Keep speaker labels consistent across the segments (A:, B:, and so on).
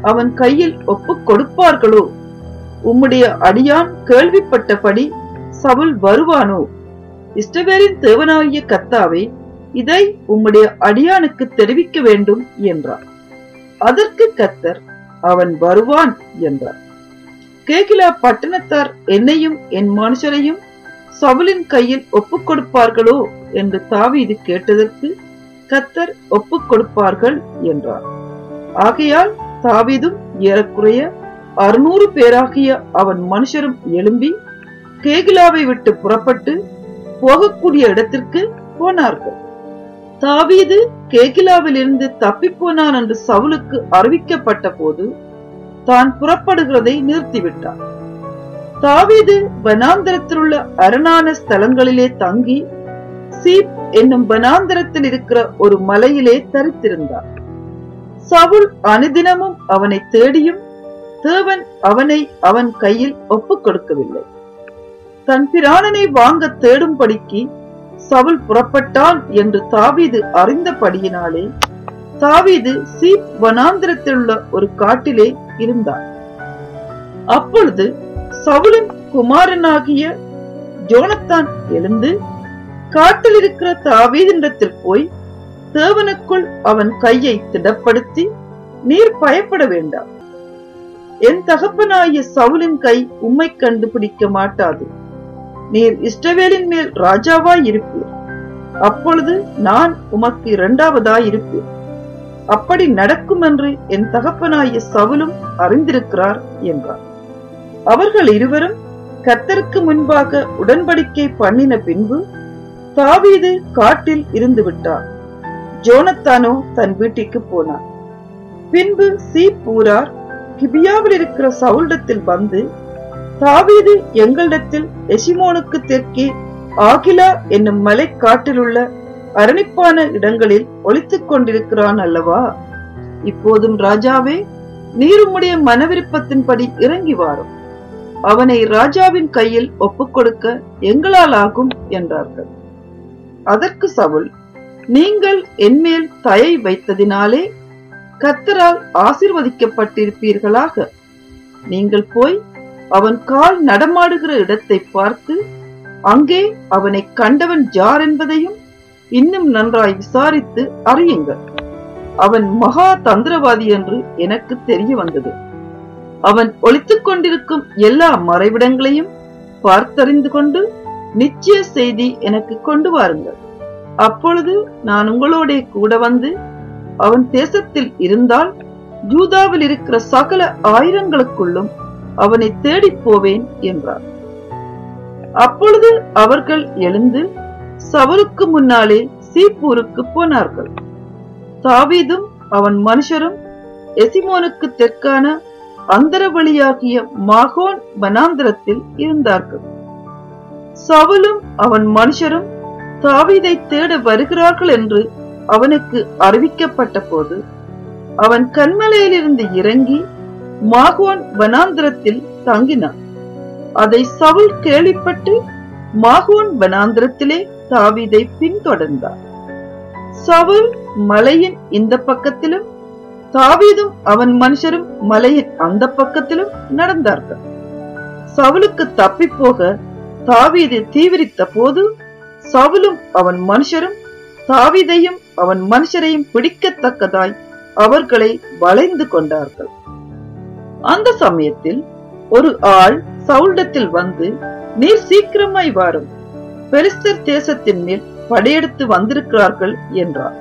A: அவன் கையில் ஒப்புக் கொடுப்பார்களோ உம்முடைய அடியான் கேள்விப்பட்டபடி சவுல் வருவானோ இஸ்ரவேலின் தேவனாகிய கத்தாவே இதை உம்முடைய அடியானுக்கு தெரிவிக்க வேண்டும் என்றார் அதற்கு கத்தர் அவன் வருவான் என்றார் கேகிலா பட்டணத்தார் என்னையும் என் மனுஷரையும் சவுலின் கையில் ஒப்புக் கொடுப்பார்களோ என்று தாவீது கேட்டதற்கு கத்தர் ஒப்புக் கொடுப்பார்கள் என்றார் ஆகையால் தாவீதும் ஏறக்குறைய அறுநூறு பேராகிய அவன் மனுஷரும் எழும்பி கேகிலாவை விட்டு புறப்பட்டு போகக்கூடிய இடத்திற்கு போனார்கள் தாவீது கேகிலாவிலிருந்து தப்பி போனான் என்று சவுலுக்கு அறிவிக்கப்பட்ட போது தான் புறப்படுகிறதை நிறுத்திவிட்டார் தாவீது வனாந்தரத்தில் உள்ள அரணான ஸ்தலங்களிலே தங்கி சீப் என்னும் வனாந்தரத்தில் இருக்கிற ஒரு மலையிலே தரித்திருந்தார் சவுல் அனுதினமும் அவனை தேடியும் தேவன் அவனை அவன் கையில் ஒப்புக் கொடுக்கவில்லை தன் பிராணனை வாங்க தேடும்படிக்கு சவுல் புறப்பட்டான் என்று தாவீது அறிந்தபடியினாலே தாவீது சீப் வனாந்திரத்தில் உள்ள ஒரு காட்டிலே இருந்தார் அப்பொழுது சவுலின் குமாரனாகிய ஜோனத்தான் எழுந்து காட்டில் இருக்கிற தாவீதினிடத்தில் போய் தேவனுக்குள் அவன் கையை திடப்படுத்தி நீர் பயப்பட வேண்டாம் என் தகப்பனாகிய சவுலின் கை உம்மை கண்டுபிடிக்க மாட்டாது நீர் இஸ்ரவேலின் மேல் ராஜாவாய் இருப்பீர் அப்பொழுது நான் உமக்கு இரண்டாவதாய் இருப்பேன் அப்படி நடக்கும் என்று என் தகப்பனாகிய சவுலும் அறிந்திருக்கிறார் என்றார் அவர்கள் இருவரும் கத்தருக்கு முன்பாக உடன்படிக்கை பண்ணின பின்பு தாவீது காட்டில் இருந்து விட்டார் ஜோனத்தானோ தன் வீட்டிற்கு போனார் பின்பு சீப்பூரார் கிபியாவில் இருக்கிற சவுலிடத்தில் வந்து தாவீது எங்களிடத்தில் எசிமோனுக்கு தெற்கே ஆகிலா என்னும் மலை காட்டிலுள்ள அரணிப்பான இடங்களில் ஒளித்துக் கொண்டிருக்கிறான் அல்லவா இப்போதும் ராஜாவே நீருமுடைய மனவிருப்பத்தின்படி இறங்கி வாரும் அவனை ராஜாவின் கையில் ஒப்புக் கொடுக்க எங்களால் ஆகும் என்றார்கள் அதற்கு சவுல் நீங்கள் என்மேல் தயை வைத்ததினாலே கத்தரால் ஆசிர்வதிக்கப்பட்டிருப்பீர்களாக நீங்கள் போய் அவன் கால் நடமாடுகிற இடத்தை பார்த்து அங்கே அவனை கண்டவன் யார் என்பதையும் இன்னும் நன்றாய் விசாரித்து அறியுங்கள் அவன் மகா தந்திரவாதி என்று எனக்கு தெரிய வந்தது அவன் ஒளித்துக் கொண்டிருக்கும் எல்லா மறைவிடங்களையும் பார்த்தறிந்து கொண்டு நிச்சய செய்தி எனக்கு கொண்டு வாருங்கள் அப்பொழுது நான் உங்களோட கூட வந்து அவன் தேசத்தில் இருந்தால் ஜூதாவில் இருக்கிற சகல ஆயிரங்களுக்குள்ளும் அவனை தேடிப் போவேன் என்றார் அப்பொழுது அவர்கள் எழுந்து சவருக்கு முன்னாலே சீப்பூருக்கு போனார்கள் தாவீதும் அவன் மனுஷரும் எசிமோனுக்கு தெற்கான அந்தரவழியாகிய மாகோன் வனாந்திரத்தில் இருந்தார்கள் சவுலும் அவன் மனுஷரும் தாவீதை தேட வருகிறார்கள் என்று அவனுக்கு அறிவிக்கப்பட்ட போது அவன் கண்மலையிலிருந்து இறங்கி மாகோன் வனாந்திரத்தில் தங்கினான் அதை சவுல் கேள்விப்பட்டு மாகோன் வனாந்திரத்திலே தாவீதை பின்தொடர்ந்தார் சவுல் மலையின் இந்த பக்கத்திலும் தாவீதும் அவன் மனுஷரும் மலையின் அந்த பக்கத்திலும் நடந்தார்கள் சவுலுக்கு தப்பி போக தாவீது தீவிரித்த போது சவுலும் அவன் மனுஷரும் தாவீதையும் அவன் மனுஷரையும் பிடிக்கத்தக்கதாய் அவர்களை வளைந்து கொண்டார்கள் அந்த சமயத்தில் ஒரு ஆள் சவுலிடத்தில் வந்து நீர் சீக்கிரமாய் வாரும் பெலிஸ்தர் தேசத்தின் மேல் படையெடுத்து வந்திருக்கிறார்கள் என்றார்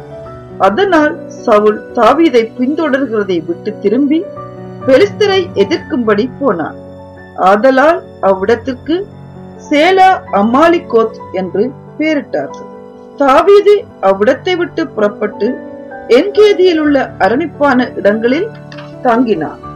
A: அதனால் சவுல் தாவீதை பின்தொடர்கிறதை விட்டு திரும்பி பெலிஸ்தரை எதிர்க்கும்படி போனான் ஆதலால் அவ்விடத்திற்கு சேலா அம்மாலிகோத் என்று பெயரிட்டார்கள் தாவீது அவ்விடத்தை விட்டு புறப்பட்டு என்கேதியில் உள்ள அரணிப்பான இடங்களில் தங்கினான்